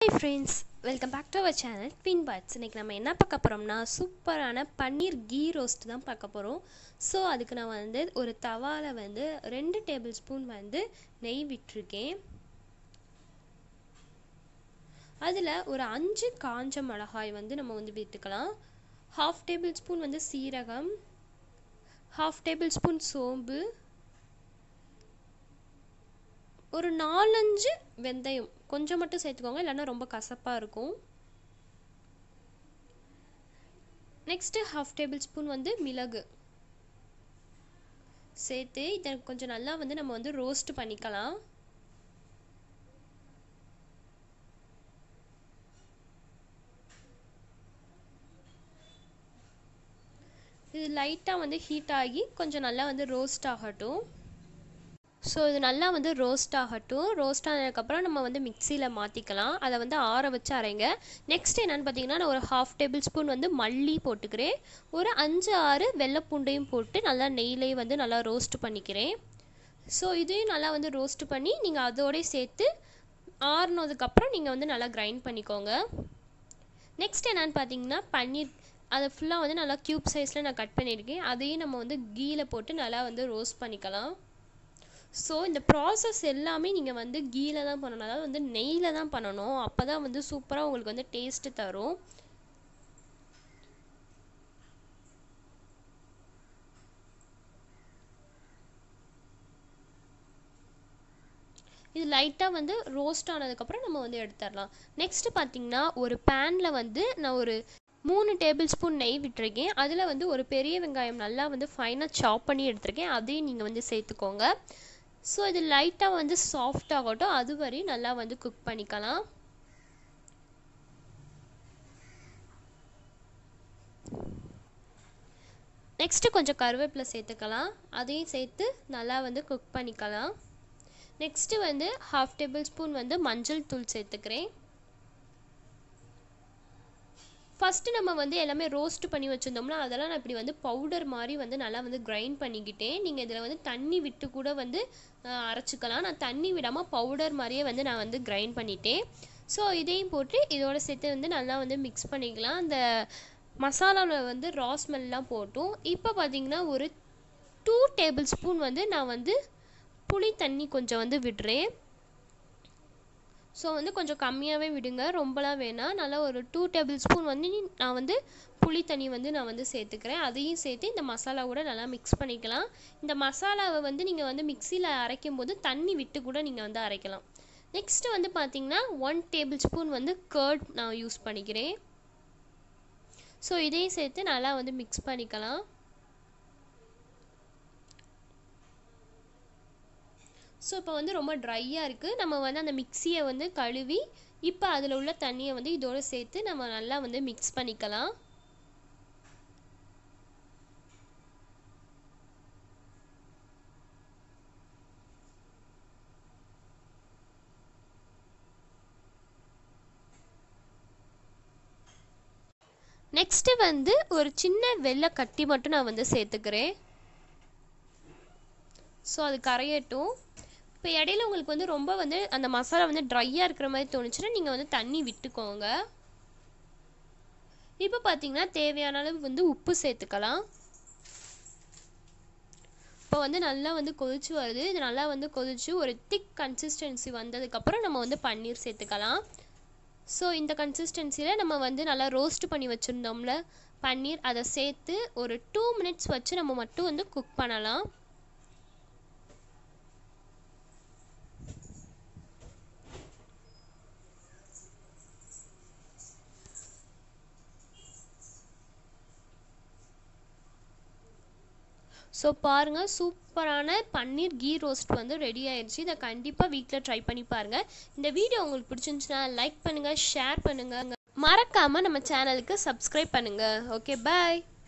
hi friends welcome back to our channel twin buds இன்றைக்கி நம்ம என்ன பார்க்க போகிறோம்னா சூப்பரான பன்னீர் கீ ரோஸ்ட் தான் பார்க்க போகிறோம் ஸோ அதுக்கு நான் வந்து ஒரு தவாவில் வந்து ரெண்டு டேபிள் ஸ்பூன் வந்து நெய் விட்டிருக்கேன் அதில் ஒரு அஞ்சு காஞ்ச மிளகாய் வந்து நம்ம வந்து விட்டுக்கலாம் ஹாஃப் டேபிள் ஸ்பூன் வந்து சீரகம் ஹாஃப் டேபிள் ஸ்பூன் சோம்பு ஒரு நாலஞ்சு வெந்தயம் கொஞ்சம் மட்டும் சேர்த்துக்கோங்க இல்லைன்னா ரொம்ப கசப்பாக இருக்கும் நெக்ஸ்ட்டு ஹாஃப் டேபிள் ஸ்பூன் வந்து மிளகு சேர்த்து இதை கொஞ்சம் நல்லா வந்து நம்ம வந்து ரோஸ்ட் பண்ணிக்கலாம் இது லைட்டாக வந்து ஹீட் ஆகி கொஞ்சம் நல்லா வந்து ரோஸ்ட் ஆகட்டும் ஸோ இது நல்லா வந்து ரோஸ்ட் ஆகட்டும் ரோஸ்ட் ஆனதுக்கப்புறம் நம்ம வந்து மிக்சியில் மாற்றிக்கலாம் அதை வந்து ஆற வச்சு அரைங்க நெக்ஸ்ட் என்னென்னு பார்த்தீங்கன்னா நான் ஒரு ஹாஃப் டேபிள் ஸ்பூன் வந்து மல்லி போட்டுக்கிறேன் ஒரு அஞ்சு ஆறு வெள்ளைப்பூண்டையும் போட்டு நல்லா நெய்லேயும் வந்து நல்லா ரோஸ்ட் பண்ணிக்கிறேன் ஸோ இதையும் நல்லா வந்து ரோஸ்ட் பண்ணி நீங்கள் அதோடய சேர்த்து ஆறுனதுக்கப்புறம் நீங்கள் வந்து நல்லா கிரைண்ட் பண்ணிக்கோங்க நெக்ஸ்ட் என்னென்னு பார்த்தீங்கன்னா பன்னீர் அதை ஃபுல்லாக வந்து நல்லா க்யூப் சைஸில் நான் கட் பண்ணியிருக்கேன் அதையும் நம்ம வந்து கீல போட்டு நல்லா வந்து ரோஸ்ட் பண்ணிக்கலாம் ஸோ இந்த ப்ராசஸ் எல்லாமே நீங்கள் வந்து கீல தான் பண்ணணும் அதாவது வந்து நெய்யில் தான் பண்ணணும் அப்போ தான் வந்து சூப்பராக உங்களுக்கு வந்து டேஸ்ட்டு தரும் இது லைட்டாக வந்து ரோஸ்ட் ஆனதுக்கப்புறம் நம்ம வந்து எடுத்துடலாம் நெக்ஸ்ட்டு பார்த்தீங்கன்னா ஒரு பேனில் வந்து நான் ஒரு மூணு டேபிள் ஸ்பூன் நெய் விட்டுருக்கேன் அதில் வந்து ஒரு பெரிய வெங்காயம் நல்லா வந்து ஃபைனாக சாப் பண்ணி எடுத்திருக்கேன் அதையும் நீங்கள் வந்து சேர்த்துக்கோங்க ஸோ இது லைட்டாக வந்து சாஃப்ட் ஆகட்டும் அது வரையும் நல்லா வந்து குக் பண்ணிக்கலாம் நெக்ஸ்ட்டு கொஞ்சம் கருவேப்பிலை சேர்த்துக்கலாம் அதையும் சேர்த்து நல்லா வந்து குக் பண்ணிக்கலாம் நெக்ஸ்ட்டு வந்து ஹாஃப் டேபிள் ஸ்பூன் வந்து மஞ்சள் தூள் சேர்த்துக்கிறேன் ஃபஸ்ட்டு நம்ம வந்து எல்லாமே ரோஸ்ட் பண்ணி வச்சுருந்தோம்னா அதெல்லாம் நான் இப்படி வந்து பவுடர் மாதிரி வந்து நல்லா வந்து கிரைண்ட் பண்ணிக்கிட்டேன் நீங்கள் இதில் வந்து தண்ணி விட்டு கூட வந்து அரைச்சிக்கலாம் நான் தண்ணி விடாமல் பவுடர் மாதிரியே வந்து நான் வந்து கிரைண்ட் பண்ணிட்டேன் ஸோ இதையும் போட்டு இதோட சேர்த்து வந்து நல்லா வந்து மிக்ஸ் பண்ணிக்கலாம் அந்த மசாலாவில் வந்து ரா ஸ்மெல்லாம் போட்டும் இப்போ பார்த்தீங்கன்னா ஒரு டூ டேபிள் ஸ்பூன் வந்து நான் வந்து புளி தண்ணி கொஞ்சம் வந்து விடுறேன் ஸோ வந்து கொஞ்சம் கம்மியாகவே விடுங்க ரொம்பலாம் வேணாம் நல்லா ஒரு டூ டேபிள் ஸ்பூன் வந்து நான் வந்து புளி தண்ணி வந்து நான் வந்து சேர்த்துக்கிறேன் அதையும் சேர்த்து இந்த மசாலா கூட நல்லா மிக்ஸ் பண்ணிக்கலாம் இந்த மசாலாவை வந்து நீங்கள் வந்து மிக்சியில் அரைக்கும் போது தண்ணி விட்டு கூட நீங்கள் வந்து அரைக்கலாம் நெக்ஸ்ட்டு வந்து பார்த்தீங்கன்னா ஒன் டேபிள் ஸ்பூன் வந்து கர்ட் நான் யூஸ் பண்ணிக்கிறேன் ஸோ இதையும் சேர்த்து நல்லா வந்து மிக்ஸ் பண்ணிக்கலாம் ஸோ இப்போ வந்து ரொம்ப ட்ரையாக இருக்குது நம்ம வந்து அந்த மிக்சியை வந்து கழுவி இப்போ அதில் உள்ள தண்ணியை வந்து இதோடு சேர்த்து நம்ம நல்லா வந்து மிக்ஸ் பண்ணிக்கலாம் நெக்ஸ்ட்டு வந்து ஒரு சின்ன வெள்ளை கட்டி மட்டும் நான் வந்து சேர்த்துக்கிறேன் ஸோ அது கரையட்டும் இப்போ இடையில உங்களுக்கு வந்து ரொம்ப வந்து அந்த மசாலா வந்து ட்ரையாக இருக்கிற மாதிரி தோணுச்சுன்னா நீங்கள் வந்து தண்ணி விட்டுக்கோங்க இப்போ பார்த்தீங்கன்னா தேவையான அளவு வந்து உப்பு சேர்த்துக்கலாம் இப்போ வந்து நல்லா வந்து கொதிச்சு வருது இது நல்லா வந்து கொதிச்சு ஒரு திக் கன்சிஸ்டன்சி வந்ததுக்கப்புறம் நம்ம வந்து பன்னீர் சேர்த்துக்கலாம் ஸோ இந்த கன்சிஸ்டன்சியில் நம்ம வந்து நல்லா ரோஸ்ட் பண்ணி வச்சுருந்தோம்ல பன்னீர் அதை சேர்த்து ஒரு டூ மினிட்ஸ் வச்சு நம்ம மட்டும் வந்து குக் பண்ணலாம் ஸோ பாருங்கள் சூப்பரான பன்னீர் கீ ரோஸ்ட் வந்து ரெடி ஆயிடுச்சு இதை கண்டிப்பாக வீட்டில் ட்ரை பண்ணி பாருங்கள் இந்த வீடியோ உங்களுக்கு பிடிச்சிருந்துச்சுன்னா லைக் பண்ணுங்கள் ஷேர் பண்ணுங்கள் மறக்காமல் நம்ம சேனலுக்கு சப்ஸ்கிரைப் பண்ணுங்கள் ஓகே பாய்